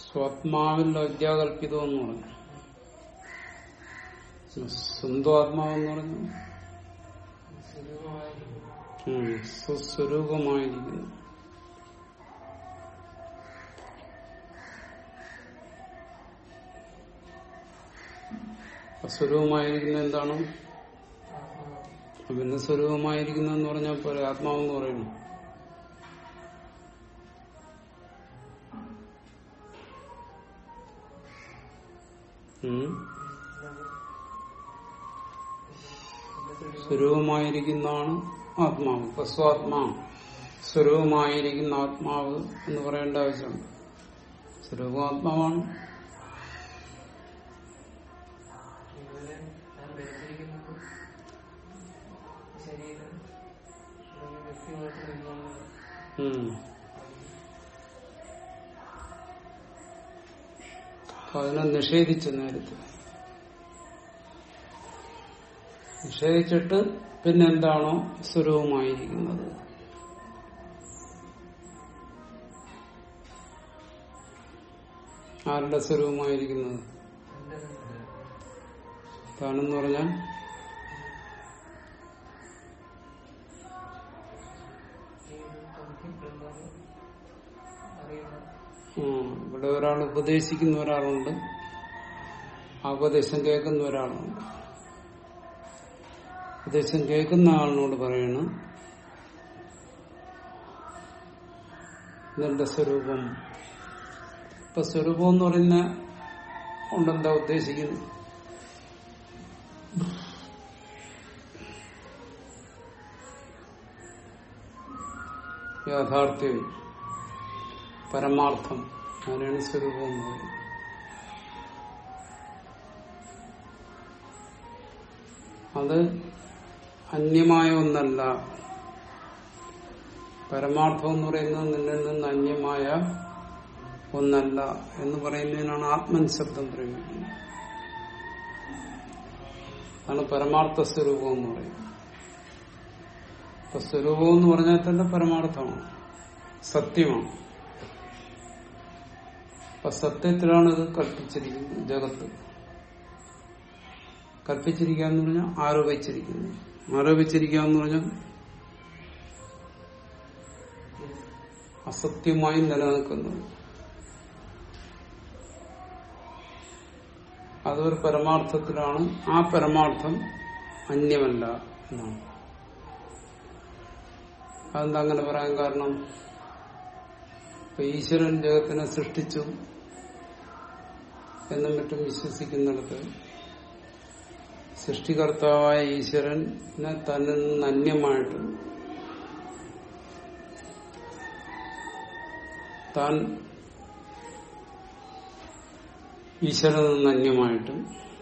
സ്വാത്മാവിൽ അവിദ്യാകൽപിതം എന്ന് പറഞ്ഞു സ്വന്തം ആത്മാവെന്ന് പറഞ്ഞു ഉം, സ്വസ്വരൂപമായിരിക്കുന്നു സ്വരൂപമായിരിക്കുന്ന എന്താണ് പിന്നെ സ്വരൂപമായിരിക്കുന്ന എന്ന് പറഞ്ഞാൽ പോലെ ആത്മാവെന്ന് പറയുന്നു ഉം. സ്വരൂപമായിരിക്കുന്നതാണ് ആത്മാവ് ഇപ്പൊ സ്വാത്മാ സ്വരൂപമായിരിക്കുന്ന ആത്മാവ് എന്ന് പറയേണ്ട ആവശ്യമുണ്ട് സ്വരൂപം ആത്മാവാണ് ഇവിടെ ഞാൻ ധരിച്ചിരിക്കുന്നത് ശരീരം അല്ലെങ്കിൽ വ്യക്തികളൊക്കെ നിന്നുള്ളത് ഉം. അപ്പൊ അതിനെ നിഷേധിച്ചു നേരത്തെ നിഷേധിച്ചിട്ട് പിന്നെന്താണോ സ്വരൂപമായിരിക്കുന്നത് ആരുടെ സ്വരൂപമായിരിക്കുന്നത് എന്റെ തന്നെ താനെന്ന് പറഞ്ഞാൽ ഈ തോന്നിപ്പെടുന്നത് അറിയുന്ന ഉം, ഇവിടെ ഒരാൾ ഉപദേശിക്കുന്ന ഒരാളുണ്ട് ആ ഉപദേശം കേൾക്കുന്ന ഒരാളുണ്ട് ഉപദേശം കേൾക്കുന്ന ആളിനോട് പറയണ് ഇതെന്റെ സ്വരൂപം ഇപ്പൊ സ്വരൂപം എന്ന് പറയുന്ന കൊണ്ടെന്താ ഉദ്ദേശിക്കുന്നത് യാഥാർത്ഥ്യം പരമാർത്ഥം അതിനാണ് സ്വരൂപം എന്ന് പറയുന്നത് അത് അന്യമായ ഒന്നല്ല പരമാർത്ഥം എന്ന് പറയുന്നത് നിന്നിൽ നിന്ന് അന്യമായ ഒന്നല്ല എന്ന് പറയുന്നതിനാണ് ആത്മൻ ശബ്ദം പ്രയോഗിക്കുന്നത് അതാണ് പരമാർത്ഥ സ്വരൂപം എന്ന് പറയുന്നത് അപ്പൊ സ്വരൂപം എന്ന് പറഞ്ഞാൽ തന്നെ പരമാർത്ഥമാണ് സത്യമാണ് അപ്പൊ സത്യത്തിലാണ് ഇത് കൽപ്പിച്ചിരിക്കുന്നത് ജഗത്ത് കൽപ്പിച്ചിരിക്കുക എന്ന് പറഞ്ഞാൽ ആരോപിച്ചിരിക്കുന്നു ആരോപിച്ചിരിക്കുക എന്ന് പറഞ്ഞാൽ അസത്യമായി നിലനിൽക്കുന്നത് അതൊരു പരമാർത്ഥത്തിലാണ് ആ പരമാർത്ഥം അന്യമല്ല എന്നാണ് അതെന്താ അങ്ങനെ പറയാൻ കാരണം ഇപ്പൊ ഈശ്വരൻ ജഗത്തിനെ സൃഷ്ടിച്ചു എന്നും മറ്റും വിശ്വസിക്കുന്നിടത്ത് സൃഷ്ടികർത്താവായ ഈശ്വരനെ തന്നിൽ നിന്ന് അന്യമായിട്ട് താൻ ഈശ്വരനിൽ നിന്ന് അന്യമായിട്ടും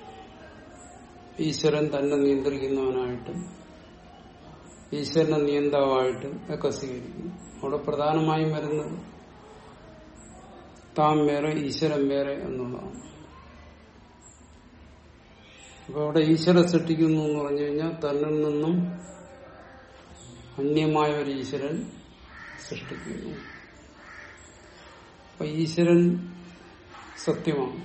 ഈശ്വരൻ തന്നെ നിയന്ത്രിക്കുന്നവനായിട്ടും ഈശ്വരനെ നിയന്താവായിട്ടും ഒക്കെ സ്വീകരിക്കുന്നു അവിടെ പ്രധാനമായും വരുന്നത് താൻ വേറെ ഈശ്വരൻ വേറെ എന്നുള്ളതാണ് അപ്പൊ അവിടെ ഈശ്വര സൃഷ്ടിക്കുന്നു എന്ന് പറഞ്ഞു കഴിഞ്ഞാൽ തന്നിൽ നിന്നും അന്യമായ ഒരു ഈശ്വരൻ സൃഷ്ടിക്കുന്നു അപ്പൊ ഈശ്വരൻ സത്യമാണ്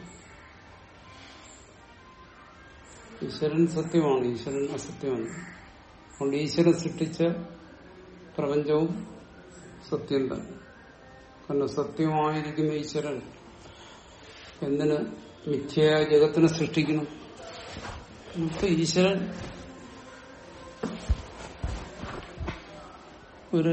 ഈശ്വരൻ സത്യമാണ് ഈശ്വരൻ അസത്യമാണ് അതുകൊണ്ട് ഈശ്വരൻ സൃഷ്ടിച്ച പ്രപഞ്ചവും സത്യം തന്നെ കാരണം സത്യമായിരിക്കുന്ന ഈശ്വരൻ എന്തിന് മിഥ്യയായ ജഗത്തിനെ സൃഷ്ടിക്കണം നമുക്ക് ഈശ്വരൻ ഒരു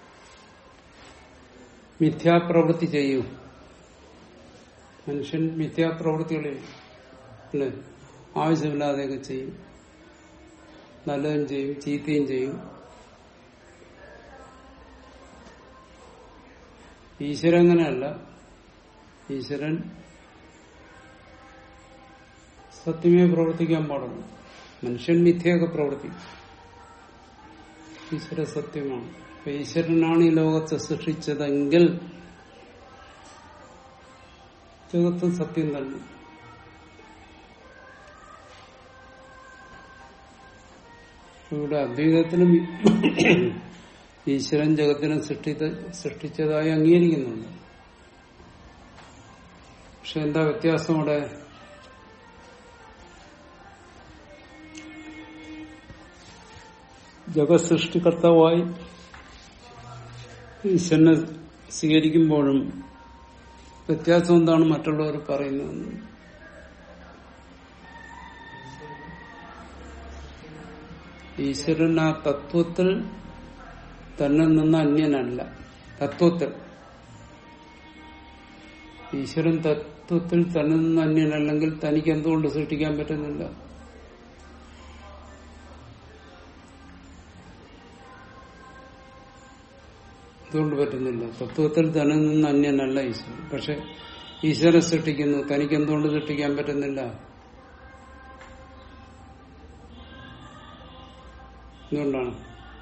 മിഥ്യാപ്രവൃത്തി ചെയ്യും മനുഷ്യൻ മിഥ്യാപ്രവൃത്തികളെ അല്ലേ ആവശ്യമില്ലാതെയൊക്കെ ചെയ്യും നല്ലതും ചെയ്യും ചീത്തയും ചെയ്യും ഈശ്വരൻ അങ്ങനെയല്ല ഈശ്വരൻ സത്യമേ പ്രവർത്തിക്കാൻ പാടുള്ളൂ മനുഷ്യൻ മിഥ്യയൊക്കെ പ്രവർത്തിക്കും ഈശ്വര സത്യമാണ് അപ്പൊ ഈശ്വരനാണ് ഈ ലോകത്തെ സൃഷ്ടിച്ചതെങ്കിൽ ജഗത്ത് സത്യം തന്നെ ഇവിടെ അദ്വൈതത്തിലും ഈശ്വരൻ ജഗത്തിനെ സൃഷ്ടിച്ച സൃഷ്ടിച്ചതായി അംഗീകരിക്കുന്നുണ്ട് പക്ഷെ എന്താ വ്യത്യാസം അവിടെ ജഗസൃഷ്ടികർത്താവായി ഈശ്വരനെ സ്വീകരിക്കുമ്പോഴും വ്യത്യാസം എന്താണ് മറ്റുള്ളവർ പറയുന്നത് ഈശ്വരൻ ആ തത്വത്തിൽ തന്നെ നിന്ന് അന്യനല്ല തത്വത്തിൽ ഈശ്വരൻ തത്വത്തിൽ തന്നെ നിന്ന് അന്യനല്ലെങ്കിൽ തനിക്ക് എന്തുകൊണ്ട് സൃഷ്ടിക്കാൻ പറ്റുന്നില്ല എന്തുകൊണ്ട് പറ്റുന്നില്ല തത്വത്തിൽ തന്നെ നിന്ന് അന്യനല്ല ഈശ്വരൻ പക്ഷെ ഈശ്വരൻ സൃഷ്ടിക്കുന്നു തനിക്ക് എന്തുകൊണ്ട് സൃഷ്ടിക്കാൻ പറ്റുന്നില്ല എന്തുകൊണ്ടാണ്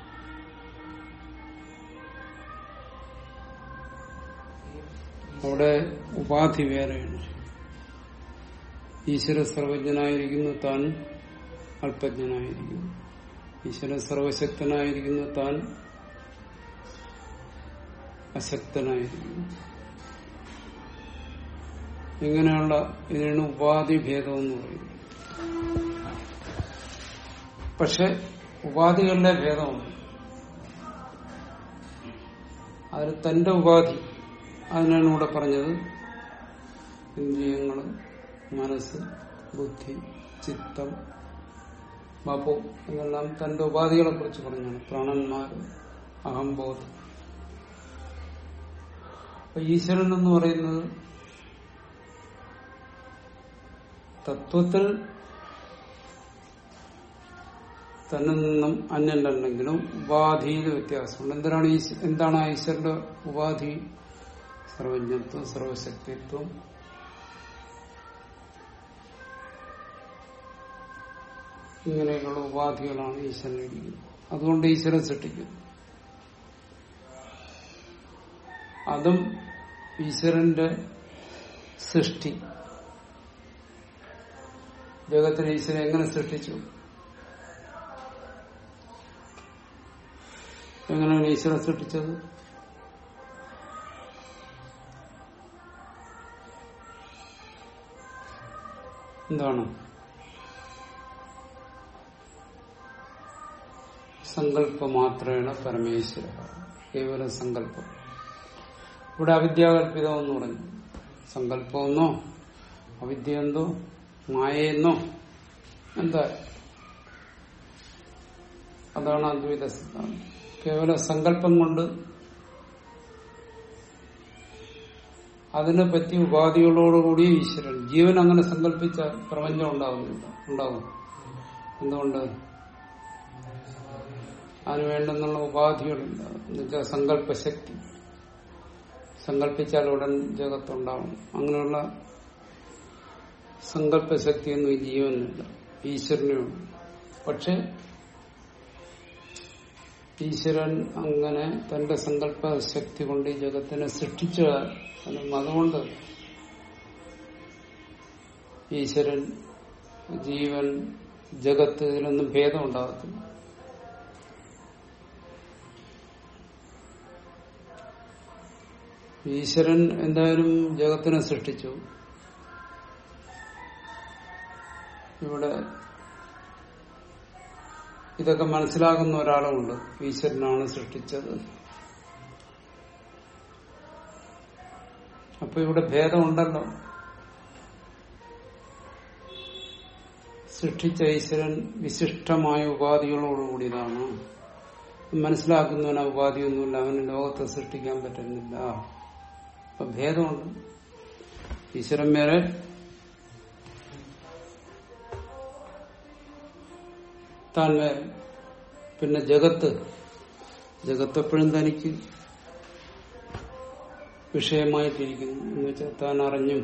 അവിടെ ഉപാധി വേറെയാണ് ഈശ്വര സർവജ്ഞനായിരിക്കുന്നു താൻ അല്പജ്ഞനായിരിക്കുന്നു ഈശ്വര സർവശക്തനായിരിക്കുന്നു താൻ അശക്തനായിരിക്കുന്നു ഇങ്ങനെയുള്ള ഇതിനാണ് ഉപാധി ഭേദം എന്ന് പറയുന്നത് പക്ഷെ ഉപാധികളുടെ ഭേദമുണ്ട് അതിൽ തന്റെ ഉപാധി അതിനാണ് ഇവിടെ പറഞ്ഞത് ഇന്ദ്രിയങ്ങള് മനസ്സ് ബുദ്ധി ചിത്തം ബപു എന്നെല്ലാം തന്റെ ഉപാധികളെ കുറിച്ച് പറഞ്ഞാണ് പ്രാണന്മാര് അഹംബോധം അപ്പൊ ഈശ്വരൻ എന്ന് പറയുന്നത് തത്വത്തിൽ തന്നെ നിന്നും അന്യല്ലെങ്കിലും ഉപാധിയിൽ വ്യത്യാസമുണ്ട് എന്തിനാണ് ഈശ്വ- എന്താണ് ആ ഈശ്വരന്റെ ഉപാധി സർവജ്ഞത്വം സർവശക്തിത്വം ഇങ്ങനെയുള്ള ഉപാധികളാണ് ഈശ്വരനിരിക്കുന്നത് അതുകൊണ്ട് ഈശ്വരൻ സൃഷ്ടിക്കുന്നു അതും ഈശ്വരന്റെ സൃഷ്ടി ജഗത്തിനെ ഈശ്വരൻ എങ്ങനെ സൃഷ്ടിച്ചു എങ്ങനെയാണ് ഈശ്വരൻ സൃഷ്ടിച്ചത് എന്താണ് സങ്കല്പമാത്രേണ പരമേശ്വര കേവല സങ്കല്പം ഇവിടെ അവിദ്യാകല്പിതം എന്ന് പറഞ്ഞു സങ്കല്പമെന്നോ അവിദ്യ എന്തോ മായെന്നോ എന്താ അതാണ് അദ്വൈത സിദ്ധാന്തം കേവല സങ്കല്പം കൊണ്ട് അതിനെ പറ്റി ഉപാധികളോടുകൂടി ഈശ്വരൻ ജീവൻ അങ്ങനെ സങ്കല്പിച്ച പ്രപഞ്ചം ഉണ്ടാകുന്നില്ല ഉണ്ടാവും എന്തുകൊണ്ട് അതിന് വേണ്ടെന്നുള്ള ഉപാധികളില്ല എന്നുവെച്ചാൽ സങ്കല്പശക്തി സങ്കല്പിച്ചാൽ ഉടൻ ജഗത്തുണ്ടാവും അങ്ങനെയുള്ള സങ്കല്പശക്തിയൊന്നും ഈ ജീവനില്ല ഈശ്വരനുണ്ട് പക്ഷെ ഈശ്വരൻ അങ്ങനെ തന്റെ സങ്കല്പ ശക്തി കൊണ്ട് ഈ ജഗത്തിനെ സൃഷ്ടിച്ച അതുകൊണ്ട് ഈശ്വരൻ ജീവൻ ജഗത്ത് ഇതിലൊന്നും ഭേദം ഉണ്ടാകത്തില്ല ഈശ്വരൻ എന്തായാലും ജഗത്തിനെ സൃഷ്ടിച്ചു ഇവിടെ ഇതൊക്കെ മനസ്സിലാകുന്ന ഒരാളുമുണ്ട് ഈശ്വരനാണ് സൃഷ്ടിച്ചത് അപ്പൊ ഇവിടെ ഭേദമുണ്ടല്ലോ സൃഷ്ടിച്ച ഈശ്വരൻ വിശിഷ്ടമായ ഉപാധികളോടുകൂടിയതാണ് മനസ്സിലാക്കുന്നവന് ആ ഉപാധിയൊന്നുമില്ല അവന് ലോകത്തെ സൃഷ്ടിക്കാൻ പറ്റുന്നില്ല അപ്പൊ ഭേദമുണ്ട് ഈശ്വരൻ വേറെ താൻ വേറെ പിന്നെ ജഗത്ത് ജഗത്തെപ്പോഴും തനിക്ക് വിഷയമായിട്ടിരിക്കുന്നു എന്ന് വെച്ചാൽ താൻ അറിഞ്ഞും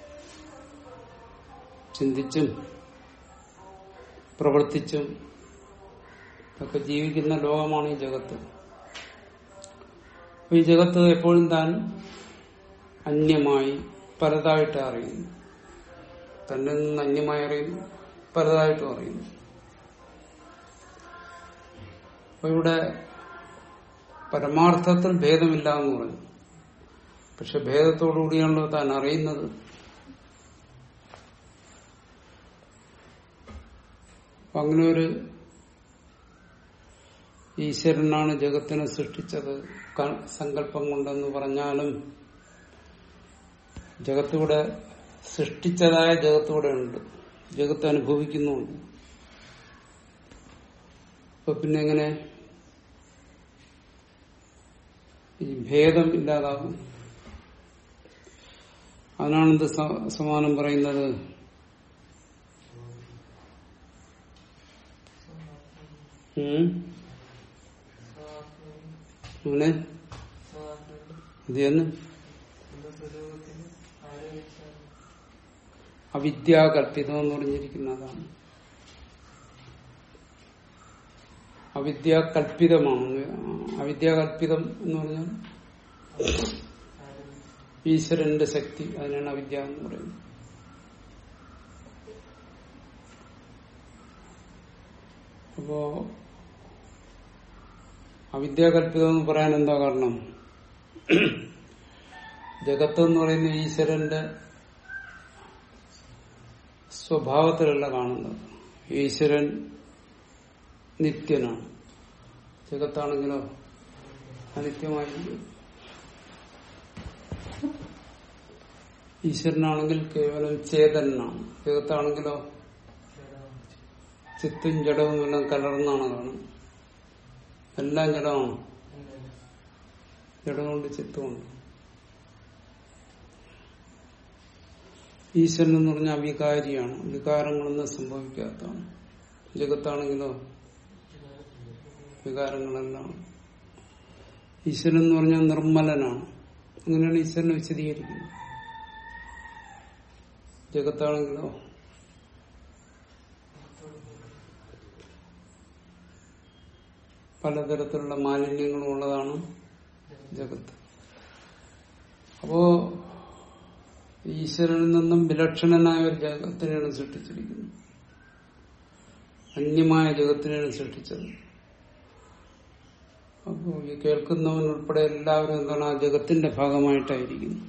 ചിന്തിച്ചും പ്രവർത്തിച്ചും ഒക്കെ ജീവിക്കുന്ന ലോകമാണ് ഈ ജഗത്ത് അപ്പൊ ഈ ജഗത്ത് എപ്പോഴും താൻ അന്യമായി പലതായിട്ട് അറിയുന്നു തന്നെ നിന്ന് അന്യമായി അറിയുന്നു പലതായിട്ടും അറിയുന്നു അപ്പൊ ഇവിടെ പരമാർത്ഥത്തിൽ ഭേദമില്ല എന്ന് പറഞ്ഞു പക്ഷെ ഭേദത്തോടുകൂടിയാണല്ലോ താൻ അറിയുന്നത് അപ്പൊ അങ്ങനെ ഒരു ഈശ്വരനാണ് ജഗത്തിനെ സൃഷ്ടിച്ചത് ക- സങ്കല്പം കൊണ്ടെന്ന് പറഞ്ഞാലും ജഗത്തിവിടെ സൃഷ്ടിച്ചതായ ജഗത്തിവിടെ ഉണ്ട് ജഗത്ത് അനുഭവിക്കുന്നുണ്ട് അപ്പൊ പിന്നെ എങ്ങനെ ഈ ഭേദം ഇല്ലാതാകും അതിനാണ് ഇത് സ- സമാനം പറയുന്നത് ഉം? അങ്ങനെ ഇത് എന്ന് സ്വരൂപത്തിന് ആരോപിച്ചാണ് അവിദ്യാകല്പിതം എന്ന് പറഞ്ഞിരിക്കുന്നതാണ് അവിദ്യാകല്പിതമാണ് അവിദ്യാകല്പിതം എന്ന് പറഞ്ഞാൽ ഈശ്വരന്റെ ശക്തി അതിനാണ് അവിദ്യ എന്ന് പറയുന്നത് അപ്പോ അവിദ്യാകല്പിതം എന്ന് പറയാൻ എന്താ കാരണം ജഗത്ത് എന്ന് പറയുന്ന ഈശ്വരന്റെ സ്വഭാവത്തിലല്ല കാണുന്നത് ഈശ്വരൻ നിത്യനാണ് ജഗത്താണെങ്കിലോ അനിത്യമായിരിക്കും ഈശ്വരനാണെങ്കിൽ കേവലം ചേതനാണ് ജഗത്താണെങ്കിലോ ചിത്തും ജഡവും എല്ലാം കലർന്നാണ് കാണുന്നത് എല്ലാം ജഡമാണ് ജഡമുണ്ട് ചിത്തുമുണ്ട് ഈശ്വരൻ എന്ന് പറഞ്ഞാൽ അവികാരിയാണ് വികാരങ്ങളൊന്നും സംഭവിക്കാത്തതാണ് ജഗത്താണെങ്കിലോ വികാരങ്ങളെല്ലാം ഈശ്വരൻ എന്ന് പറഞ്ഞാൽ നിർമ്മലനാണ് അങ്ങനെയാണ് ഈശ്വരനെ വിശദീകരിക്കുന്നത് ജഗത്താണെങ്കിലോ പലതരത്തിലുള്ള മാലിന്യങ്ങളും ഉള്ളതാണ് ജഗത്ത് അപ്പോ ഈശ്വരനിൽ നിന്നും വിലക്ഷണനായ ഒരു ജഗത്തിനെയാണ് സൃഷ്ടിച്ചിരിക്കുന്നത് അന്യമായ ജഗത്തിനെയാണ് സൃഷ്ടിച്ചത് അപ്പോ ഈ കേൾക്കുന്നവൻ ഉൾപ്പെടെ എല്ലാവരും എന്താണ് ആ ജഗത്തിന്റെ ഭാഗമായിട്ടായിരിക്കുന്നു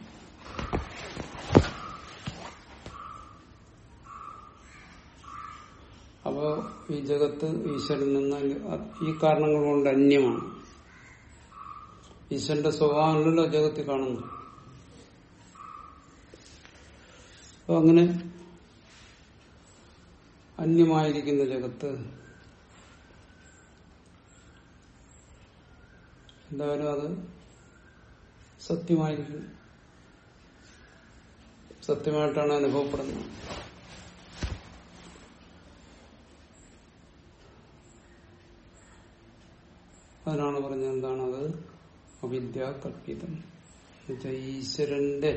അപ്പോ ഈ ജഗത്ത് ഈശ്വരൻ നിന്ന് ഈ കാരണങ്ങൾ കൊണ്ട് അന്യമാണ് ഈശ്വരന്റെ സ്വഭാവമല്ലല്ലോ ജഗത്തിൽ കാണുന്നു അപ്പൊ അങ്ങനെ അന്യമായിരിക്കുന്ന ജഗത്ത് എന്തായാലും അത് സത്യമായിരിക്കും സത്യമായിട്ടാണ് അനുഭവപ്പെടുന്നത് അതിനാണ് പറഞ്ഞത് എന്താണ് അത് അവിദ്യ കൽപ്പിതം എന്നുവെച്ചാൽ ഈശ്വരന്റെ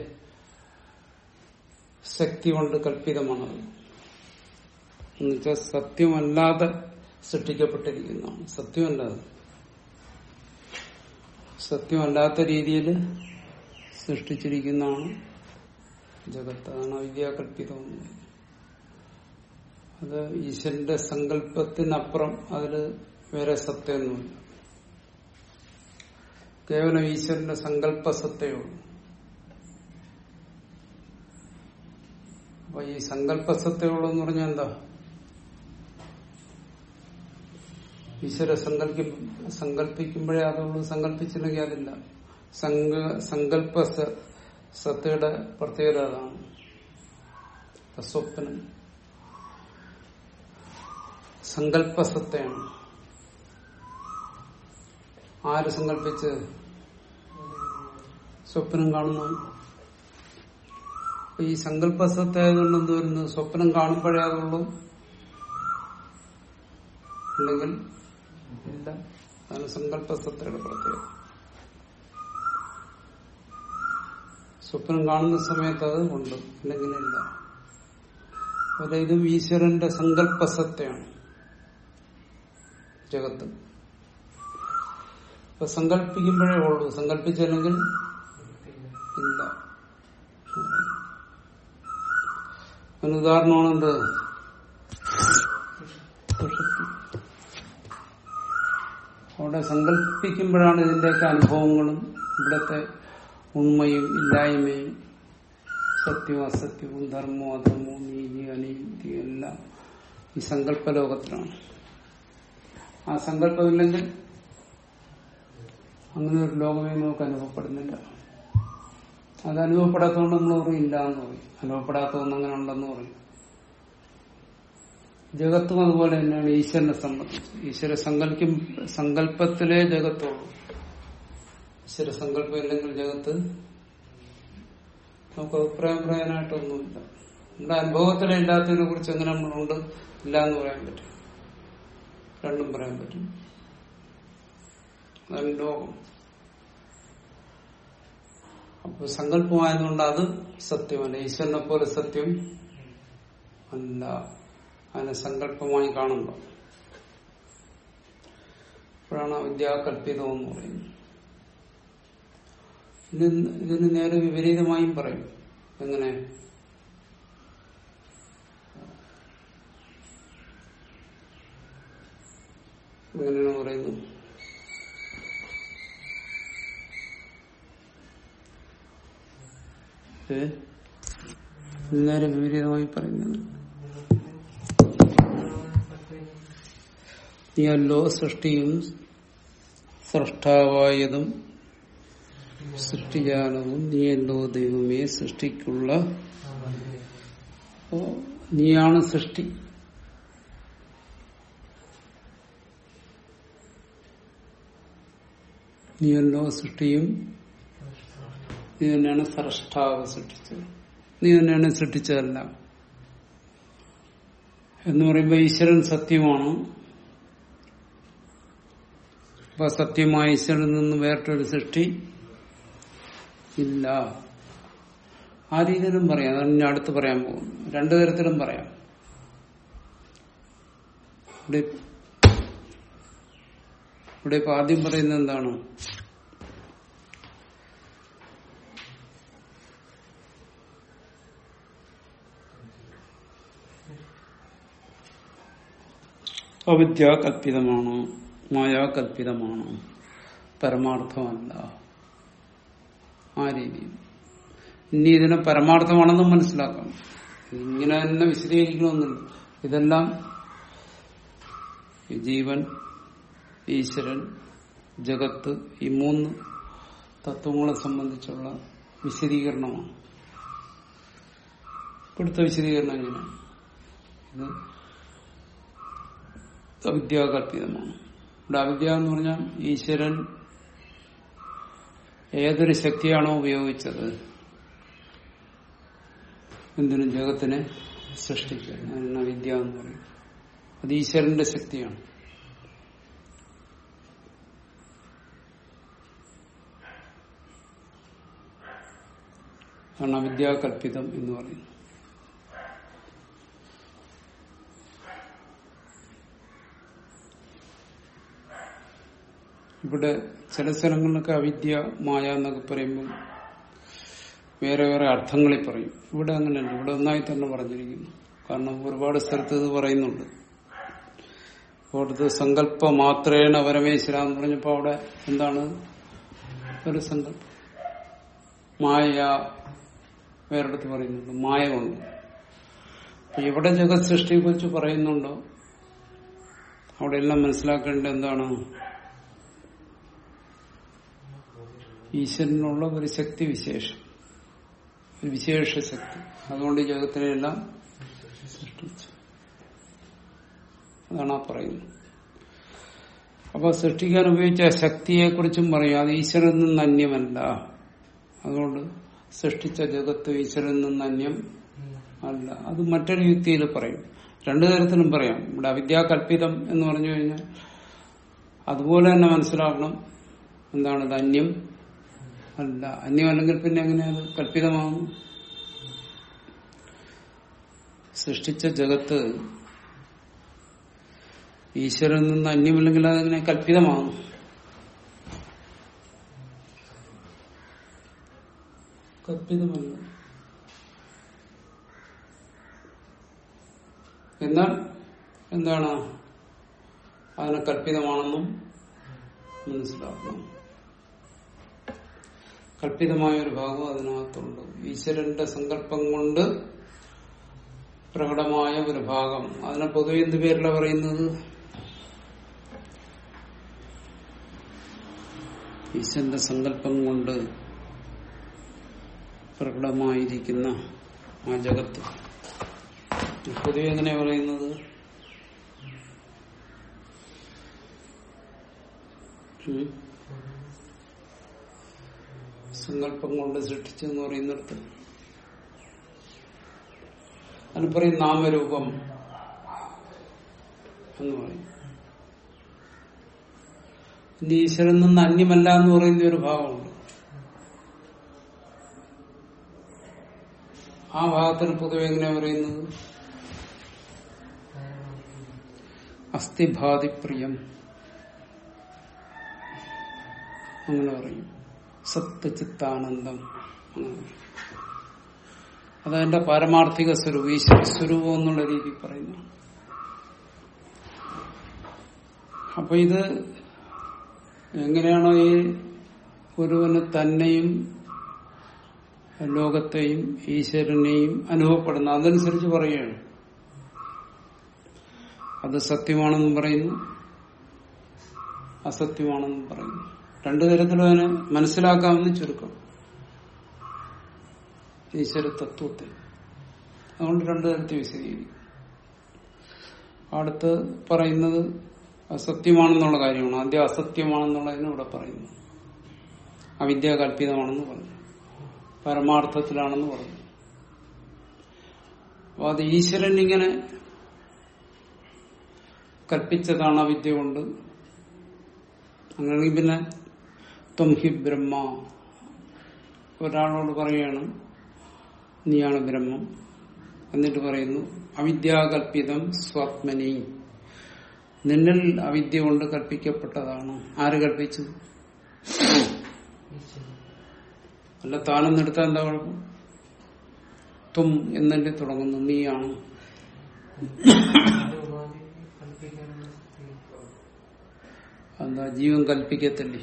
ശക്തി കൊണ്ട് കൽപ്പിതമാണത് എന്നുവെച്ചാൽ സത്യമല്ലാതെ സൃഷ്ടിക്കപ്പെട്ടിരിക്കുന്നതാണ് സത്യമല്ലാതെ സത്യമല്ലാത്ത രീതിയിൽ സൃഷ്ടിച്ചിരിക്കുന്നതാണ് ജഗത്ത് അതാണ് അവിദ്യാകല്പിതം എന്ന് പറയുന്നത്. അത് ഈശ്വരന്റെ സങ്കല്പത്തിനപ്പുറം അതിൽ വേറെ സത്യമൊന്നുമില്ല കേവലം ഈശ്വരന്റെ സങ്കല്പ സത്തയുള്ളൂ അപ്പൊ ഈ സങ്കല്പ സത്തയുള്ളൂ എന്ന് പറഞ്ഞാൽ എന്താ ഈശ്വര സങ്കല്പി സങ്കല്പിക്കുമ്പോഴേ അതുള്ളൂ സങ്കല്പിച്ചില്ലെങ്കിൽ അതില്ല സങ്ക സങ്കല്പ സ- സത്തയുടെ പ്രത്യേകത അതാണ് സ്വപ്നം സങ്കല്പസത്തയാണ് ആര് സങ്കല്പിച്ച് സ്വപ്നം കാണുന്നു അപ്പൊ ഈ സങ്കല്പസത്ത ആയതുകൊണ്ട് എന്ത് വരുന്നു സ്വപ്നം കാണുമ്പോഴേ അതുള്ളൂ ഉണ്ടെങ്കിൽ ഇല്ല അതാണ് സങ്കല്പസത്തയുടെ പ്രത്യേകത സ്വപ്നം കാണുന്ന സമയത്ത് അത് ഉണ്ട് അല്ലെങ്കിൽ ഇല്ല അതുപോലെ ഇതും ഈശ്വരന്റെ സങ്കല്പസത്തയാണ് ജഗത്ത് അപ്പൊ സങ്കല്പിക്കുമ്പോഴേ ഉള്ളൂ സങ്കല്പിച്ചില്ലെങ്കിൽ ഇല്ല അതിന് ഉദാഹരണമാണ് എന്ത് സുഷുപ്തി. അവിടെ സങ്കല്പിക്കുമ്പോഴാണ് ഇതിന്റെയൊക്കെ അനുഭവങ്ങളും ഇവിടത്തെ ഉണ്മയും ഇല്ലായ്മയും സത്യവും അസത്യവും ധർമ്മവും അധർമ്മവും നീതി അനീതി എല്ലാം ഈ സങ്കല്പ ലോകത്തിലാണ് ആ സങ്കല്പമില്ലെങ്കിൽ അങ്ങനെ ഒരു ലോകമേ നമുക്ക് അനുഭവപ്പെടുന്നില്ല അത് അനുഭവപ്പെടാത്തതുകൊണ്ട് നമ്മൾ പറയും ഇല്ല എന്ന് പറയും അനുഭവപ്പെടാത്തതൊന്നും അങ്ങനെ ഉണ്ടെന്ന് പറയും ജഗത്തും അതുപോലെ തന്നെയാണ് ഈശ്വരനെ സംബന്ധിച്ച് ഈശ്വര സങ്കല്പിക്കും സങ്കല്പത്തിലേ ജഗത്തുള്ളൂ ഈശ്വര സങ്കല്പം ഇല്ലെങ്കിൽ ജഗത്ത് നമുക്ക് അഭിപ്രായം പറയാനായിട്ടൊന്നുമില്ല നമ്മുടെ അനുഭവത്തിലെ ഇല്ലാത്തതിനെ കുറിച്ച് എങ്ങനെ നമ്മളുണ്ട് ഇല്ല എന്ന് പറയാൻ പറ്റും രണ്ടും പറയാൻ പറ്റും അതാണ് ലോകം അപ്പൊ സങ്കല്പമായതുകൊണ്ട് അത് സത്യമല്ല ഈശ്വരനെ പോലെ സത്യം അല്ല അതിനെ സങ്കല്പമായി കാണുമ്പോൾ അപ്പോഴാണ് വിദ്യാകല്പിതം എന്ന് പറയുന്നത് ഇതിന് ഇതിന് നേരെ വിപരീതമായും പറയും എങ്ങനെ എങ്ങനെയാണ് പറയുന്നത് ഏ നേരെ വിപരീതമായി പറയുന്നത് നീയല്ലോ സൃഷ്ടിയും സൃഷ്ടാവായതും സൃഷ്ടിജാലവും നീയല്ലോ ദൈവമേ സൃഷ്ടിക്കുള്ള അപ്പോ നീയാണ് സൃഷ്ടി നീയല്ലോ സൃഷ്ടിയും നീ തന്നെയാണ് സൃഷ്ടാവ് സൃഷ്ടിച്ചത് നീ തന്നെയാണ് സൃഷ്ടിച്ചതല്ല എന്ന് പറയുമ്പോൾ ഈശ്വരൻ സത്യമാണ് അപ്പൊ സത്യമായ ഈശ്വരനിൽ നിന്ന് വേറിട്ടൊരു സൃഷ്ടി ഇല്ല ആ രീതിയിലും പറയാം അതാണ് ഞാൻ അടുത്ത് പറയാൻ പോകുന്നു രണ്ടു തരത്തിലും പറയാം ഇവിടെ ഇവിടെ ഇപ്പൊ ആദ്യം പറയുന്നത് എന്താണ് അവിദ്യ കല്പിതമാണോ മായാകല്പിതമാണോ പരമാർത്ഥമല്ല ആ രീതിയിൽ ഇനി ഇതിനെ പരമാർത്ഥമാണെന്നും മനസ്സിലാക്കാം ഇങ്ങനെ തന്നെ വിശദീകരിക്കണമെന്നില്ല ഇതെല്ലാം ഈ ജീവൻ ഈശ്വരൻ ജഗത്ത് ഈ മൂന്ന് തത്വങ്ങളെ സംബന്ധിച്ചുള്ള വിശദീകരണമാണ് ഇവിടുത്തെ വിശദീകരണം എങ്ങനെയാണ് ഇത് അവിദ്യാകല്പിതമാണ് ഇവിടെ അവിദ്യ എന്ന് പറഞ്ഞാൽ ഈശ്വരൻ ഏതൊരു ശക്തിയാണോ ഉപയോഗിച്ചത് എന്തിനും ജഗത്തിനെ സൃഷ്ടിക്കാൻ അതിനാണ് അവിദ്യ എന്ന് പറയും അത് ഈശ്വരന്റെ ശക്തിയാണ് ആണ് അവിദ്യാകല്പിതം എന്ന് പറയുന്നത് ഇവിടെ ചില സ്ഥലങ്ങളിലൊക്കെ അവിദ്യ മായ എന്നൊക്കെ പറയുമ്പോൾ വേറെ വേറെ അർത്ഥങ്ങളിൽ പറയും ഇവിടെ അങ്ങനെയല്ല ഇവിടെ ഒന്നായി തന്നെ പറഞ്ഞിരിക്കുന്നു കാരണം ഒരുപാട് സ്ഥലത്ത് ഇത് പറയുന്നുണ്ട് അവിടുത്തെ സങ്കല്പ മാത്രേണ പരമേശ്വര എന്ന് പറഞ്ഞപ്പോ അവിടെ എന്താണ് ഒരു സങ്കല്പം മായ വേറെടുത്ത് പറയുന്നുണ്ട് മായ കൊണ്ട് അപ്പൊ ഇവിടെ ജഗത് സൃഷ്ടിയെ കുറിച്ച് പറയുന്നുണ്ടോ അവിടെ എല്ലാം മനസ്സിലാക്കേണ്ടത് എന്താണ് ഈശ്വരനുള്ള ഒരു ശക്തി വിശേഷം ഒരു വിശേഷ ശക്തി അതുകൊണ്ട് ഈ ജഗത്തിനെല്ലാം സൃഷ്ടിച്ചു അതാണ് ആ പറയുന്നത് അപ്പൊ സൃഷ്ടിക്കാൻ ഉപയോഗിച്ച ശക്തിയെ കുറിച്ചും പറയും അത് ഈശ്വരൻ നിന്ന് അന്യമല്ല അതുകൊണ്ട് സൃഷ്ടിച്ച ജഗത്ത് ഈശ്വരൻ നിന്ന് അന്യം അല്ല അത് മറ്റൊരു യുക്തിയിൽ പറയും രണ്ടു തരത്തിലും പറയാം ഇവിടെ അവിദ്യാകല്പിതം എന്ന് പറഞ്ഞു കഴിഞ്ഞാൽ അതുപോലെ തന്നെ മനസ്സിലാക്കണം എന്താണ് ഇത് അന്യം അല്ല അന്യം അല്ലെങ്കിൽ പിന്നെ എങ്ങനെയത് കല്പിതമാകും സൃഷ്ടിച്ച ജഗത്ത് ഈശ്വരൻ നിന്ന് അന്യമല്ലെങ്കിൽ അതെങ്ങനെ കല്പിതമാകും കല്പിതമല്ല എന്നാൽ എന്താണ് അതിനെ കല്പിതമാണെന്നും മനസ്സിലാക്കണം കല്പിതമായ ഒരു ഭാഗം അതിനകത്തുണ്ട് ഈശ്വരന്റെ സങ്കല്പം കൊണ്ട് പ്രകടമായ ഒരു ഭാഗം അതിനെ പൊതുവെ എന്ത് പേരില പറയുന്നത് ഈശ്വരന്റെ സങ്കല്പം കൊണ്ട് പ്രകടമായിരിക്കുന്ന ആ ജഗത്ത് പൊതുവെ എങ്ങനെയാ പറയുന്നത് ഉം? സങ്കല്പം കൊണ്ട് സൃഷ്ടിച്ചെന്ന് പറയുന്നിടത്ത് അതിന് പറയും നാമരൂപം എന്ന് പറയും ഇനി ഈശ്വരൻ നിന്ന് അന്യമല്ല എന്ന് പറയുന്ന ഒരു ഭാഗമുണ്ട് ആ ഭാഗത്തിന് പൊതുവെ എങ്ങനെയാ പറയുന്നത് അസ്ഥിഭാതിപ്രിയം അങ്ങനെ പറയും സത്ത് ചിത്താനന്ദം അങ്ങനെ പറയും അതതിന്റെ പാരമാർത്ഥിക സ്വരൂപം ഈശ്വര സ്വരൂപം എന്നുള്ള രീതിയിൽ പറയുന്നു അപ്പൊ ഇത് എങ്ങനെയാണോ ഈ ഒരുവന് തന്നെയും ലോകത്തെയും ഈശ്വരനെയും അനുഭവപ്പെടുന്നത് അതനുസരിച്ച് പറയുകയാണ് അത് സത്യമാണെന്നും പറയുന്നു അസത്യമാണെന്നും പറയുന്നു രണ്ടു തരത്തിലും അതിനെ മനസ്സിലാക്കാമെന്ന് ചുരുക്കം ഈശ്വര തത്വത്തെ അതുകൊണ്ട് രണ്ടു തരത്തിൽ വിശദീകരിക്കും അടുത്ത് പറയുന്നത് അസത്യമാണെന്നുള്ള കാര്യമാണ് ആദ്യം അസത്യമാണെന്നുള്ളതിന് ഇവിടെ പറയുന്നു അവിദ്യ കല്പിതമാണെന്ന് പറഞ്ഞു പരമാർത്ഥത്തിലാണെന്ന് പറഞ്ഞു അപ്പൊ അത് ഈശ്വരൻ ഇങ്ങനെ കൽപ്പിച്ചതാണ് അവിദ്യ കൊണ്ട് അങ്ങനെയാണെങ്കിൽ പിന്നെ ത്വം ഹി ബ്രഹ്മ ഒരാളോട് പറയുകയാണ് നീയാണ് ബ്രഹ്മം എന്നിട്ട് പറയുന്നു അവിദ്യാകൽപിതം സ്വാത്മനി നിന്നിൽ അവിദ്യ കൊണ്ട് കൽപ്പിക്കപ്പെട്ടതാണ് ആര് കൽപ്പിച്ചു അല്ല താനെന്നെടുത്താൽ എന്താ കുഴപ്പം ത്വം എന്നല്ലേ തുടങ്ങുന്നു നീയാണ് ഉപാധി കൽപ്പിക്കാനുള്ള എന്താ ജീവൻ കൽപ്പിക്കത്തില്ലേ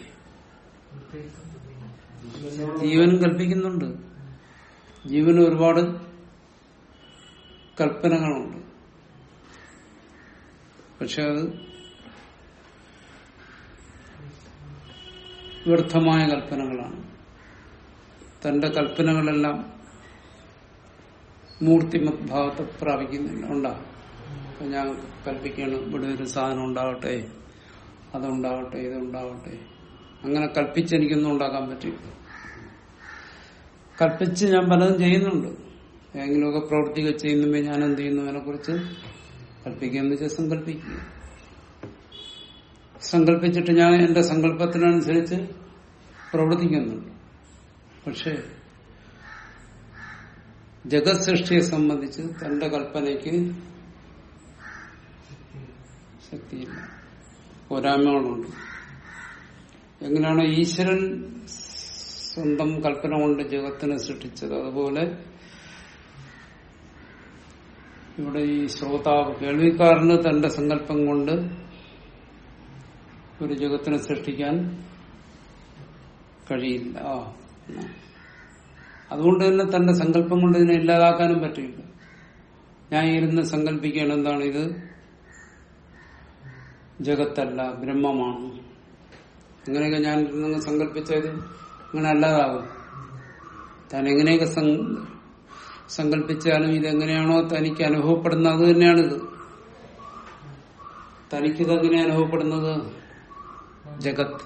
ഉദ്ദേശം ജീവനും കൽപ്പിക്കുന്നുണ്ട് ജീവന് ഒരുപാട് കൽപ്പനകളുണ്ട് പക്ഷെ അത് വ്യർത്ഥമായ കൽപ്പനകളാണ് തന്റെ കൽപ്പനകളെല്ലാം മൂർത്തിമത് ഭാവത്തെ പ്രാപിക്കുന്നില്ല ഉണ്ടാകും അപ്പൊ ഞാൻ കൽപ്പിക്കണം ഇവിടെ ഒരു സാധനം ഉണ്ടാവട്ടെ അതുണ്ടാവട്ടെ ഇതുണ്ടാവട്ടെ അങ്ങനെ കൽപ്പിച്ച് എനിക്കൊന്നും ഉണ്ടാക്കാൻ പറ്റില്ല കൽപ്പിച്ച് ഞാൻ പലതും ചെയ്യുന്നുണ്ട് ഏതെങ്കിലുമൊക്കെ പ്രവൃത്തികൾ ചെയ്യുന്നുമ്പോൾ ഞാൻ എന്ത് ചെയ്യുന്നു അതിനെ കുറിച്ച് കൽപ്പിക്കുക എന്ന് വെച്ചാൽ സങ്കല്പിക്കുക സങ്കല്പിച്ചിട്ട് ഞാൻ എന്റെ സങ്കല്പത്തിനനുസരിച്ച് പ്രവർത്തിക്കുന്നുണ്ട് പക്ഷേ ജഗത് സൃഷ്ടിയെ സംബന്ധിച്ച് തന്റെ കൽപ്പനയ്ക്ക് ശക്തിയില്ല പോരായ്മകളുണ്ട് എങ്ങനെയാണോ ഈശ്വരൻ സ്വന്തം കൽപ്പന കൊണ്ട് ജഗത്തിനെ സൃഷ്ടിച്ചത് അതുപോലെ ഇവിടെ ഈ ശ്രോതാവ് കേൾവിക്കാരന് തന്റെ സങ്കല്പം കൊണ്ട് ഒരു ജഗത്തിനെ സൃഷ്ടിക്കാൻ കഴിയില്ല ആ, എന്നാ. അതുകൊണ്ട് തന്നെ തന്റെ സങ്കല്പം കൊണ്ട് ഇതിനെ ഇല്ലാതാക്കാനും പറ്റില്ല ഞാൻ ഇരുന്ന് സങ്കല്പിക്കുകയാണ് എന്താണ് ഇത് ജഗത്തല്ല ബ്രഹ്മമാണ് അങ്ങനെയൊക്കെ ഞാൻ ഇരുന്ന് സങ്കല്പിച്ചത് അങ്ങനെ അല്ലാതാകും താൻ എങ്ങനെയൊക്കെ സം- സങ്കല്പിച്ചാലും ഇതെങ്ങനെയാണോ തനിക്ക് അനുഭവപ്പെടുന്നത് അത് തന്നെയാണിത് തനിക്കിത് എങ്ങനെ അനുഭവപ്പെടുന്നത് ജഗത്ത്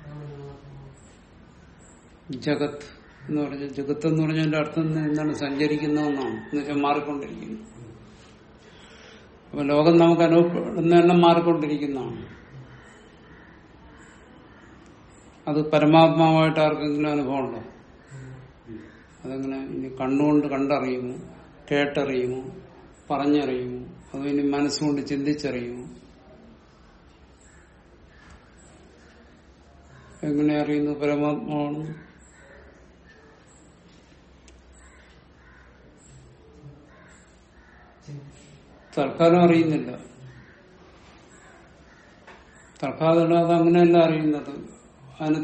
ജഗത്ത് എന്ന് പറഞ്ഞ ജഗത്ത് എന്ന് പറഞ്ഞതിന്റെ അർത്ഥം എന്താണ് സഞ്ചരിക്കുന്നതെന്നാണ് എന്ന് വെച്ചാൽ മാറിക്കൊണ്ടിരിക്കുന്നു അപ്പൊ ലോകം നമുക്ക് അനുഭവപ്പെടുന്നെല്ലാം മാറിക്കൊണ്ടിരിക്കുന്നതാണ് അത് പരമാത്മാവായിട്ട് ആർക്കെങ്കിലും അനുഭവം ഉണ്ടോ അതെങ്ങനെ ഇനി കണ്ണുകൊണ്ട് കണ്ടറിയുമോ കേട്ടറിയുമോ പറഞ്ഞറിയുമോ അതോ ഇനി മനസ്സുകൊണ്ട് ചിന്തിച്ചറിയുമോ എങ്ങനെ അറിയുന്നു പരമാത്മാവാണ് തൽക്കാലം അറിയുന്നില്ല തൽക്കാലം അത് അങ്ങനെയല്ല അറിയുന്നത് അതിന്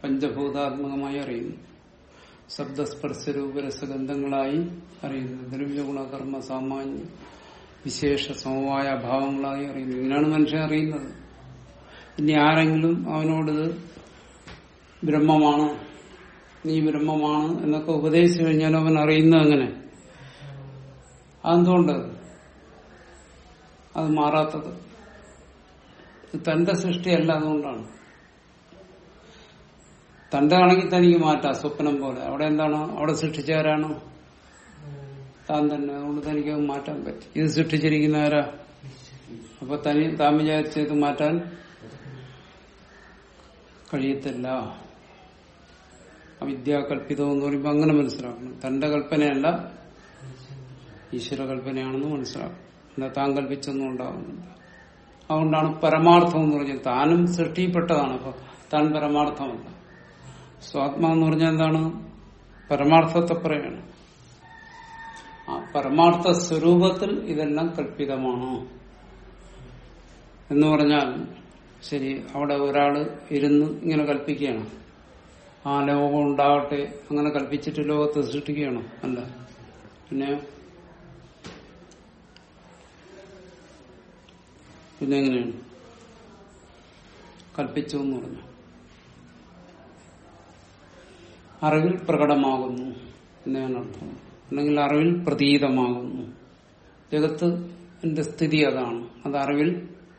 പഞ്ചഭൂതാത്മകമായി അറിയുന്നു ശബ്ദസ്പർശ രൂപരസഗന്ധങ്ങളായി അറിയുന്നു ദ്രവ്യഗുണകർമ്മ സാമാന്യ വിശേഷ സമവായ അഭാവങ്ങളായി അറിയുന്നു ഇങ്ങനെയാണ് മനുഷ്യൻ അറിയുന്നത് ഇനി ആരെങ്കിലും അവനോട് ഇത് ബ്രഹ്മമാണ് നീ ബ്രഹ്മമാണ് എന്നൊക്കെ ഉപദേശിച്ചു കഴിഞ്ഞാൽ അവൻ അറിയുന്നത് അങ്ങനെ അതെന്തുകൊണ്ട് അത് മാറാത്തത് ഇത് തന്റെ സൃഷ്ടിയല്ല അതുകൊണ്ടാണ് തന്റെ ആണെങ്കിൽ തനിക്ക് മാറ്റാം സ്വപ്നം പോലെ അവിടെ എന്താണ് അവിടെ സൃഷ്ടിച്ചാരാണ് താൻ തന്നെ അതുകൊണ്ട് തനിക്ക് അത് മാറ്റാൻ പറ്റും ഇത് സൃഷ്ടിച്ചിരിക്കുന്ന ആരാ അപ്പൊ തനി താൻ വിചാരിച്ചത് മാറ്റാൻ കഴിയത്തില്ല അവിദ്യാകൽപിതം എന്ന് പറയുമ്പോൾ അങ്ങനെ മനസ്സിലാക്കണം തന്റെ കൽപ്പനയല്ല ഈശ്വര കൽപ്പനയാണെന്ന് മനസ്സിലാക്കണം എന്താ താൻ കൽപ്പിച്ചൊന്നും ഉണ്ടാകുന്നില്ല അതുകൊണ്ടാണ് പരമാർത്ഥം എന്ന് പറഞ്ഞാൽ താനും സൃഷ്ടിപ്പെട്ടതാണ് അപ്പൊ താൻ പരമാർത്ഥമല്ല സ്വാത്മാ എന്ന് പറഞ്ഞാൽ എന്താണ് പരമാർത്ഥത്തെ പറയാണ് ആ പരമാർത്ഥ സ്വരൂപത്തിൽ ഇതെല്ലാം കൽപ്പിതമാണ് എന്ന് പറഞ്ഞാൽ ശരി അവിടെ ഒരാള് ഇരുന്ന് ഇങ്ങനെ കൽപ്പിക്കുകയാണ് ആ ലോകം ഉണ്ടാവട്ടെ അങ്ങനെ കൽപ്പിച്ചിട്ട് ലോകത്തെ സൃഷ്ടിക്കുകയാണോ അല്ല പിന്നെ പിന്നെ എങ്ങനെയാണ് കൽപ്പിച്ചു എന്ന് പറഞ്ഞു അറിവിൽ പ്രകടമാകുന്നു എന്നാണ് അർത്ഥം അല്ലെങ്കിൽ അറിവിൽ പ്രതീതമാകുന്നു ജഗത്തിന്റെ സ്ഥിതി അതാണ് അത് അറിവിൽ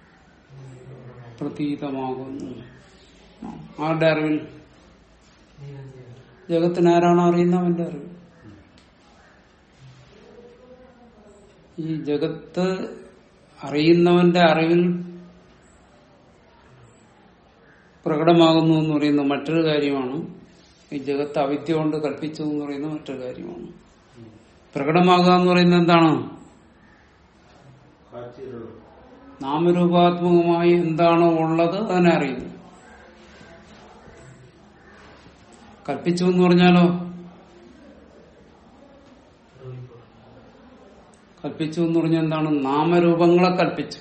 പ്രതീതമാകുന്നു ആരുടെ അറിവിൽ ജഗത്തിന് ആരാണോ അറിയുന്നവന്റെ അറിവ് ഈ ജഗത്ത് അറിയുന്നവന്റെ അറിവിൽ പ്രകടമാകുന്നു എന്ന് പറയുന്ന മറ്റൊരു കാര്യമാണ് ഈ ജഗത്ത് അവിദ്യ കൊണ്ട് കൽപ്പിച്ചു എന്ന് പറയുന്ന മറ്റൊരു കാര്യമാണ് പ്രകടമാകുക എന്ന് പറയുന്നത് എന്താണ് നാമരൂപാത്മകമായി എന്താണോ ഉള്ളത് അതിനെ അറിയുന്നു കൽപ്പിച്ചു എന്ന് പറഞ്ഞാലോ കൽപ്പിച്ചു എന്ന് പറഞ്ഞാൽ എന്താണ് നാമരൂപങ്ങളെ കൽപ്പിച്ചു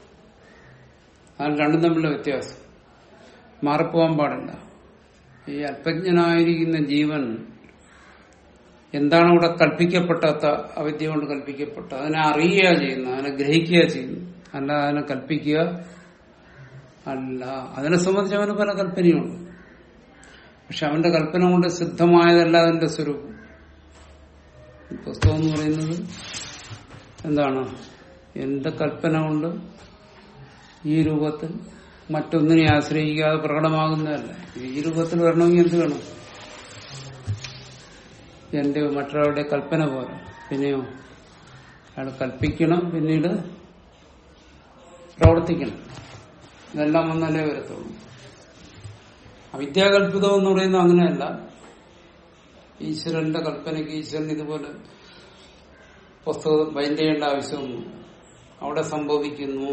അതാണ് രണ്ടും തമ്മിലുള്ള വ്യത്യാസം മാറിപ്പോവാൻ പാടില്ല ഈ അല്പജ്ഞനായിരിക്കുന്ന ജീവൻ എന്താണ് ഇവിടെ കൽപ്പിക്കപ്പെടാത്ത അവിദ്യ കൊണ്ട് കൽപ്പിക്കപ്പെട്ട അതിനെ അറിയുക ചെയ്യുന്നത് അതിനെ ഗ്രഹിക്കുക ചെയ്യുന്നു അല്ല അതിനെ കൽപ്പിക്കുക അല്ല അതിനെ സംബന്ധിച്ച് അവന് പല കൽപ്പനയുണ്ട് പക്ഷെ അവന്റെ കൽപ്പന കൊണ്ട് സിദ്ധമായതല്ല അതിന്റെ സ്വരൂപം ഈ പുസ്തകം എന്ന് പറയുന്നത് എന്താണ് എന്റെ കൽപ്പന കൊണ്ട് ഈ രൂപത്തിൽ മറ്റൊന്നിനെ ആശ്രയിക്കാതെ പ്രകടമാകുന്നതല്ല ഈ രൂപത്തിൽ വരണമെങ്കിൽ എന്ത് വേണം എന്റെ മറ്റൊരാളുടെ കൽപ്പന പോലെ പിന്നെയോ അയാൾ കൽപ്പിക്കണം പിന്നീട് പ്രവർത്തിക്കണം ഇതെല്ലാം വന്നാലേ വരത്തുള്ളൂ അവിദ്യാകൽപിതം എന്ന് പറയുന്നത് അങ്ങനെയല്ല ഈശ്വരന്റെ കൽപ്പനയ്ക്ക് ഈശ്വരൻ ഇതുപോലെ പുസ്തകം ബൈൻഡ് ചെയ്യേണ്ട ആവശ്യമൊന്നും അവിടെ സംഭവിക്കുന്നു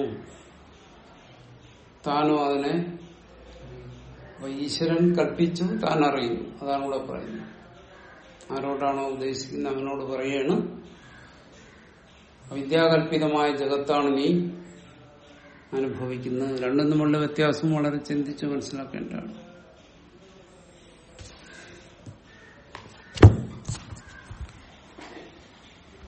താനും അതിനെ അപ്പൊ ഈശ്വരൻ കൽപ്പിച്ചു താൻ അറിയുന്നു അതാണ് ഇവിടെ പറയുന്നത് ആരോടാണോ ഉദ്ദേശിക്കുന്നത് അവനോട് പറയാണ് വിദ്യാകൽപിതമായ ജഗത്താണ് നീ അനുഭവിക്കുന്നത് രണ്ടും തമ്മിലുള്ള വ്യത്യാസം വളരെ ചിന്തിച്ച് മനസ്സിലാക്കേണ്ടതാണ്